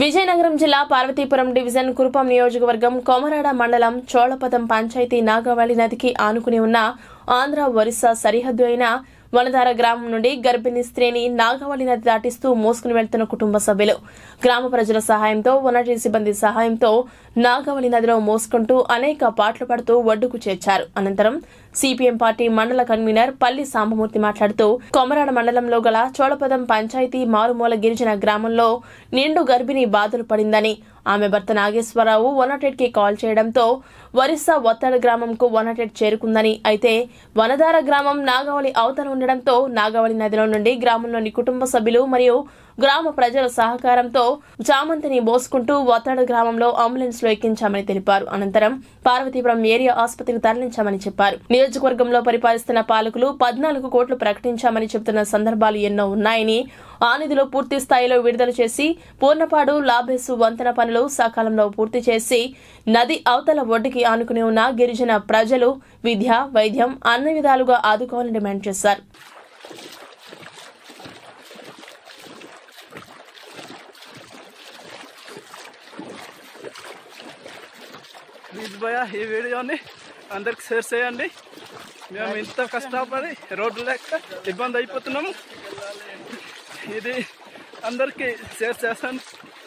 విజయనగరం జిల్లా పార్వతీపురం డివిజన్ కురుపం నియోజకవర్గం కొమరాడ మండలం చోళపదం పంచాయతీ నాగవళి నదికి ఆనుకుని ఉన్న ఆంధ్ర ఒరిస్సా సరిహద్దు అయిన వనధార గ్రామం నుండి గర్భిణీ స్త్రీని నాగవళి నది దాటిస్తూ మోసుకుని వెళ్తున్న కుటుంబ సభ్యులు గ్రామ ప్రజల సహాయంతో వనటి సిబ్బంది సహాయంతో నాగవళి నదిలో మోసుకుంటూ అనేక పాటలు పడుతూ ఒడ్డుకు చేర్చారు అనంతరం సిపిఎం పార్టీ మండల కన్వీనర్ పల్లి సాంబమూర్తి మాట్లాడుతూ కొమరాడ మండలంలో గల చోళపదం పంచాయతీ మారుమూల గిరిజన గ్రామంలో నిండు గర్భిణి బాధలు పడిందని ఆమె భర్త నాగేశ్వరరావు వన్ కి కాల్ చేయడంతో ఒరిస్సా ఒత్తడ గ్రామంకు వన్ చేరుకుందని అయితే వనదార గ్రామం నాగవళి అవతల ఉండడంతో నాగవళి నదిలో నుండి గ్రామంలోని కుటుంబ సభ్యులు మరియు గ్రామ ప్రజల సహకారంతో చామంతిని మోసుకుంటూ ఒత్తడ గ్రామంలో అంబులెన్స్ లో ఎక్కించామని తెలిపారు అనంతరం పార్వతీపురం ఏరియా ఆసుపత్రికి తరలించామని చెప్పారు నియోజకవర్గంలో పరిపాలిస్తున్న పాలకులు పద్నాలుగు కోట్లు ప్రకటించామని చెబుతున్న సందర్భాలు ఎన్నో ఉన్నాయని ఆ నిధులు పూర్తి స్థాయిలో విడుదల చేసి పూర్ణపాడు లాభేసు వంతెన పనులు సకాలంలో పూర్తి చేసి నది అవతల ఒడ్డుకి ఆనుకుని ఉన్న గిరిజన ప్రజలు విద్య వైద్యం అన్ని విధాలుగా ఆదుకోవాలని డిమాండ్ చేశారు ప్లీజ్ భయ ఈ వీడియోని అందరికి షేర్ చేయండి మేము ఇంత కష్టపడి రోడ్డు లేక ఇబ్బంది అయిపోతున్నాము ఇది అందరికీ షేర్ చేస్తాను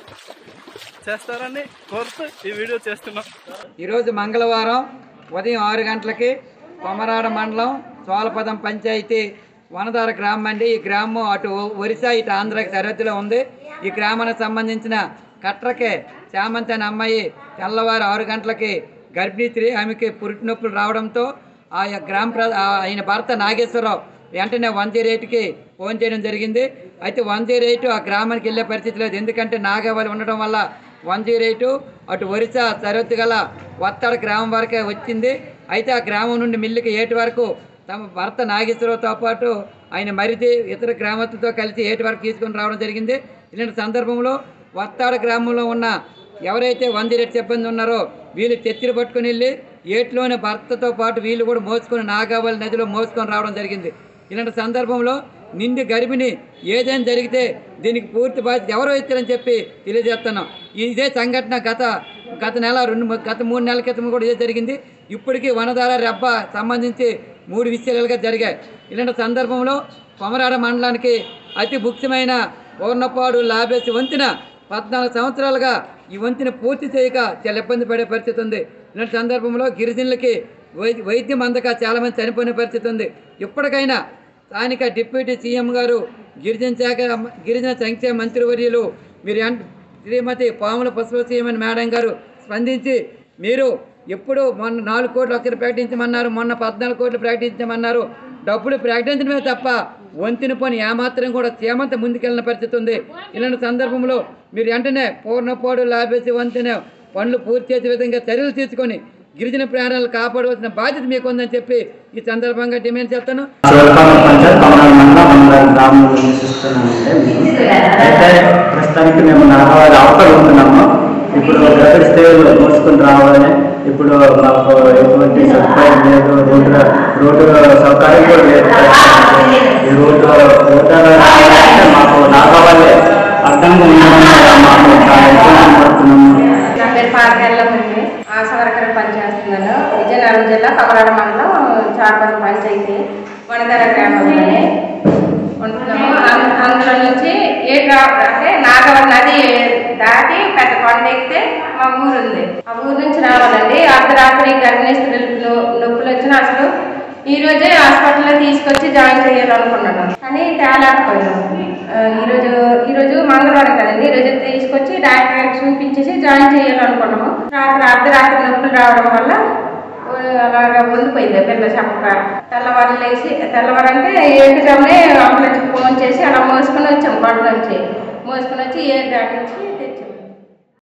చేస్తారని కోరుతూ ఈ వీడియో చేస్తున్నాం ఈరోజు మంగళవారం ఉదయం ఆరు గంటలకి కొమరాడ మండలం చోళపదం పంచాయతీ వనదార గ్రామం అండి ఈ గ్రామం అటు ఒరిస్సా ఇటు ఆంధ్రాకి సరిహద్దులో ఉంది ఈ గ్రామానికి సంబంధించిన కట్రకే చామంతి అనే అమ్మాయి తెల్లవారు ఆరు గంటలకి గర్భిణీ స్త్రీ ఆమెకి పురిటి నొప్పులు రావడంతో ఆ యొక్క గ్రామ ప్ర ఆ ఆయన భర్త నాగేశ్వరరావు వెంటనే వన్ జీరో ఎయిట్కి ఫోన్ చేయడం జరిగింది అయితే వన్ జీరో ఎయిట్ ఆ గ్రామానికి వెళ్ళే పరిస్థితి లేదు ఎందుకంటే నాగవలి ఉండడం వల్ల వన్ జీరో ఎయిట్ అటు ఒరిస్సా సరిహద్దు గల వత్తడ గ్రామం వరకే వచ్చింది అయితే ఆ గ్రామం నుండి మిల్లుకి ఏటి వరకు తమ భర్త నాగేశ్వరరావుతో పాటు ఆయన మరిది ఇతర గ్రామస్తులతో కలిసి ఏటి వరకు తీసుకొని రావడం జరిగింది ఇలాంటి సందర్భంలో వత్తాడ గ్రామంలో ఉన్న ఎవరైతే వంద రెడ్డి సిబ్బంది ఉన్నారో వీళ్ళు తెత్తిరి పట్టుకుని వెళ్ళి ఏట్లోని భర్తతో పాటు వీళ్ళు కూడా మోసుకొని నాగావళి నదిలో మోసుకొని రావడం జరిగింది ఇలాంటి సందర్భంలో నిండి గర్భిణి ఏదైనా జరిగితే దీనికి పూర్తి బాధ్యత ఎవరో ఇచ్చారని చెప్పి తెలియజేస్తున్నాం ఇదే సంఘటన గత గత నెల రెండు ము- గత మూడు నెలల క్రితం కూడా ఇదే జరిగింది ఇప్పటికీ వనధార రెబ్బ సంబంధించి మూడు విషయాలుగా జరిగాయి ఇలాంటి సందర్భంలో కొమరాడ మండలానికి అతి ముఖ్యమైన పూర్ణపాడు లాభేసి వంతెన పద్నాలుగు సంవత్సరాలుగా ఈ వంతెన పూర్తి చేయక చాలా ఇబ్బంది పడే పరిస్థితి ఉంది ఇలాంటి సందర్భంలో గిరిజనులకి వై- వైద్యం అందక చాలామంది చనిపోయిన పరిస్థితి ఉంది ఇప్పటికైనా స్థానిక డిప్యూటీ సీఎం గారు గిరిజన శాఖ గిరిజన సంక్షేమ మంత్రివర్యులు మీరు ఎన్- శ్రీమతి పాముల పుష్పసీమని మేడం గారు స్పందించి మీరు ఎప్పుడు మొన్న నాలుగు కోట్లు ఒకసారి ప్రకటించమన్నారు మొన్న పద్నాలుగు కోట్లు ప్రకటించమన్నారు డబ్బులు ప్రకటించడమే తప్ప వంతిన పని ఏమాత్రం కూడా చేమంత ముందుకెళ్ళిన పరిస్థితి ఉంది ఇలాంటి సందర్భంలో మీరు వెంటనే పూర్ణపోడు లాభేసి వంతెన పనులు పూర్తి చేసే విధంగా చర్యలు తీసుకొని గిరిజన ప్రాణాలు కాపాడవలసిన బాధ్యత మీకు ఉందని చెప్పి ఈ సందర్భంగా డిమాండ్ చేస్తాను శివకామ పంచాయత్ కమలాల మండలం మన గ్రామంలో నివసిస్తున్నానంటే మేము అయితే ప్రస్తుతానికి మేము నాగవారి అవతల ఉంటున్నాము ఇప్పుడు గత స్టేజ్లో మోసుకుని రావాలని ఇప్పుడు మాకు ఎటువంటి సదుపాయం లేదు రోడ్డు రోడ్డు సౌకర్యం కూడా లేదు ఈ రోడ్డు రోడ్డు అంటే మాకు నాగవాళ్ళే అర్థంగా ఉండడం మాకు చాలా ఇబ్బంది పడుతున్నాము నా పేరు పార్కెళ్ళం ఉంది ఆశా వర్కర్ పనిచేస్తున్నాను విజయనగరం జిల్లా కమరాడ మండలం చార్పల్లి పంచాయతీ వనదర గ్రామంలోనే ఉంటున్నాము అం- అందులో నుంచి ఏ గ్రామం అంటే నాగవరం నది దాటి పెద్ద కొండ ఎక్కితే మా ఊరు ఉంది ఆ ఊరు నుంచి రావాలండి అర్ధరాత్రి గర్భిణీ స్త్రీలకు నొ- నొప్పులు వచ్చిన అసలు ఈ రోజే హాస్పిటల్లో తీసుకొచ్చి జాయిన్ చేయాలనుకున్నాను కానీ తేలేకపోయాను ఆ, ఈరోజు ఈరోజు మంగళవారం కదండి ఈరోజు తీసుకొచ్చి డాక్టర్ గారికి చూపించేసి జాయిన్ చేయాలనుకున్నాము రాత్రి అర్ధరాత్రి నొప్పులు రావడం వల్ల ఆ, అలాగా ఉండిపోయింది పిల్ల చెప్పక తెల్లవారు లేచి తెల్లవారంటే ఏడు జమ్మే అంబులెన్స్ ఫోన్ చేసి అలా మోసుకొని వచ్చాం గొడవ నుంచి మోసుకొని వచ్చి ఏ దాటించి